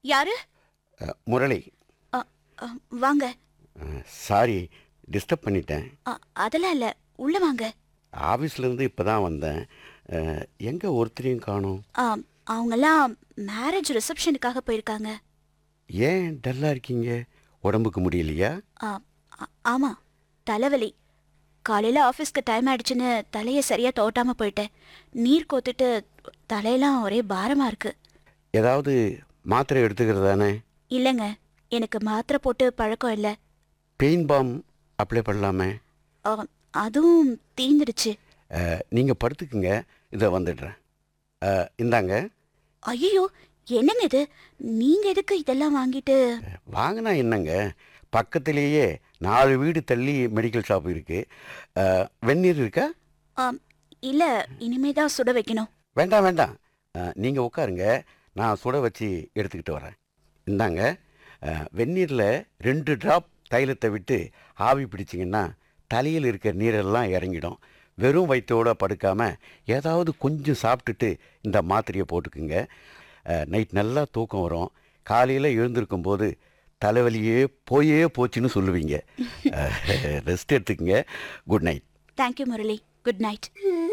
யாரு அ, முரளி அ, அ, வாங்க sorry disturb பண்ணிட்டேன் அ, அதெல்லாம் இல்ல உள்ள வாங்க ஆஃபீஸ்லேருந்து இப்போ தான் வந்தேன் எங்கே ஒருத்தரையும் காணோம் ஆ, அவங்கெல்லாம் மேரேஜ் ரிசப்ஷனுக்காக போயிருக்காங்க ஏன் டல்லாக இருக்கீங்க உடம்புக்கு முடியலையா ஆ, ஆ- ஆமா தலைவலி காலையில ஆஃபீஸ்க்கு டைம் ஆயிடுச்சுன்னு தலையை சரியா தோட்டாம போயிட்டேன் நீர் கோத்துட்டு தலையெல்லாம் ஒரே பாரமா இருக்கு ஏதாவது மாத்திரை எடுத்துக்கிறது தானே இல்லைங்க எனக்கு மாத்திரை போட்டு பழக்கம் இல்லை பெயின் பாம் அப்ளை பண்ணலாமே ஆ, அதுவும் தீந்துடுச்சு நீங்கள் படுத்துக்குங்க இதை வந்துடுறேன் அ, இந்தாங்க ஐயோ என்னங்க இது நீங்க எதுக்கு இதெல்லாம் வாங்கிட்டு வாங்கினா என்னங்க பக்கத்திலேயே நாலு வீடு தள்ளி மெடிக்கல் ஷாப் இருக்குது வெந்நீர் இருக்கா ஆம், இல்ல இனிமே தான் சுட வைக்கணும் வேண்டாம் வேண்டாம் நீங்கள் உட்காருங்க நான் சுட வச்சு எடுத்துக்கிட்டு வரேன் இந்தாங்க வெந்நீரில் ரெண்டு ட்ராப் தைலத்தை விட்டு ஆவி பிடிச்சிங்கன்னா தலையில் இருக்கிற நீரெல்லாம் இறங்கிடும் வெறும் வயிற்றோட படுக்காமல் ஏதாவது கொஞ்சம் சாப்பிட்டுட்டு இந்த மாத்திரையை போட்டுக்குங்க நைட் நல்லா தூக்கம் வரும் காலையில் எழுந்திருக்கும் போது தலைவலியே போயே போச்சுன்னு சொல்லுவீங்க ரெஸ்ட் எடுத்துக்கங்க good night thank you Murali good night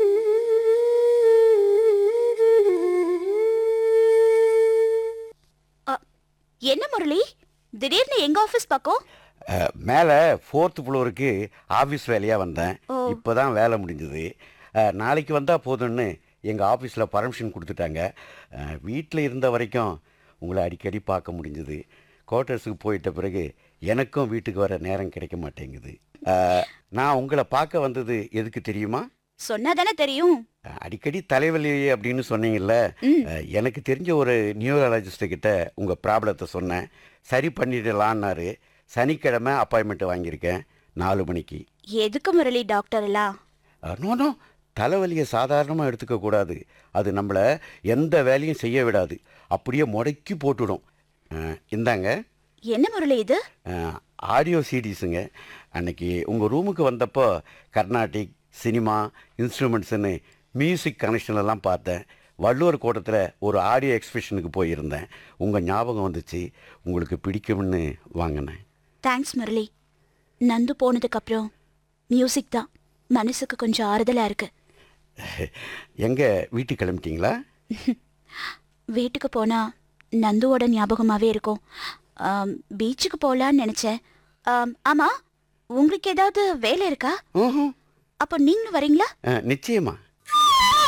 அ, என்ன முரளி திடீர்னு எங்க ஆபீஸ் பக்கம் மேலே ஃபோர்த் ஃப்ளோருக்கு ஆஃபீஸ் வேலையாக வந்தேன் ஓ. இப்போ தான் வேலை முடிஞ்சது நாளைக்கு வந்தால் போதும்னு எங்கள் ஆஃபீஸில் பர்மிஷன் கொடுத்துட்டாங்க வீட்டில் இருந்த வரைக்கும் உங்களை அடிக்கடி பார்க்க முடிஞ்சது குவார்ட்டர்ஸுக்கு போயிட்ட பிறகு எனக்கும் வீட்டுக்கு வர நேரம் கிடைக்க மாட்டேங்குது அஹ், நான் உங்களை பார்க்க வந்தது எதுக்கு தெரியுமா சொன்னா தானே தெரியும் அடிக்கடி தலைவலி அப்படின்னு சொன்னீங்கல்ல ம். அஹ், எனக்கு தெரிஞ்ச ஒரு நியூரலாஜிஸ்ட் கிட்ட உங்கள் ப்ராப்ளத்தை சொன்னேன் சரி பண்ணிடலான்னாரு சனிக்கிழமை அப்பாயின்மெண்ட் வாங்கியிருக்கேன் நாலு மணிக்கு எதுக்கு முரளி டாக்டர் எல்லாம் நோ நோ தலைவலியை சாதாரணமாக எடுத்துக்கக்கூடாது அது நம்மளை எந்த வேலையும் செய்ய விடாது அப்படியே முடக்கி போட்டுடும் அஹ், இந்தாங்க என்ன முரளி இது ஆடியோ சிடிஸுங்க அன்னைக்கு உங்கள் ரூமுக்கு வந்தப்போ கர்நாடிக் சினிமா இன்ஸ்ட்ருமெண்ட்ஸுன்னு மியூசிக் கனெக்ஷன் எல்லாம் பார்த்தேன் வள்ளுவர் கோட்டத்தில் ஒரு ஆடியோ எக்ஸ்பிஷனுக்கு போயிருந்தேன் உங்கள் ஞாபகம் வந்துச்சு உங்களுக்கு பிடிக்கும்னு வாங்கினேன் தேங்க்ஸ் முரளி நந்து போனதுக்கு அப்புறம் மியூசிக் தான் மனசுக்கு கொஞ்சம் ஆறுதலா இருக்கு எங்கே வீட்டுக்கு கிளம்பிட்டீங்களா வீட்டுக்கு போனா நந்துவோட ஞாபகமாவே இருக்கும் ஆம், பீச்சுக்கு போலான்னு நினைச்சேன் ஆம், ஆமா உங்களுக்கு ஏதாவது வேலை இருக்கா ம்ஹும். அப்போ நீங்களும் வரீங்களா அஹ், நிச்சயமா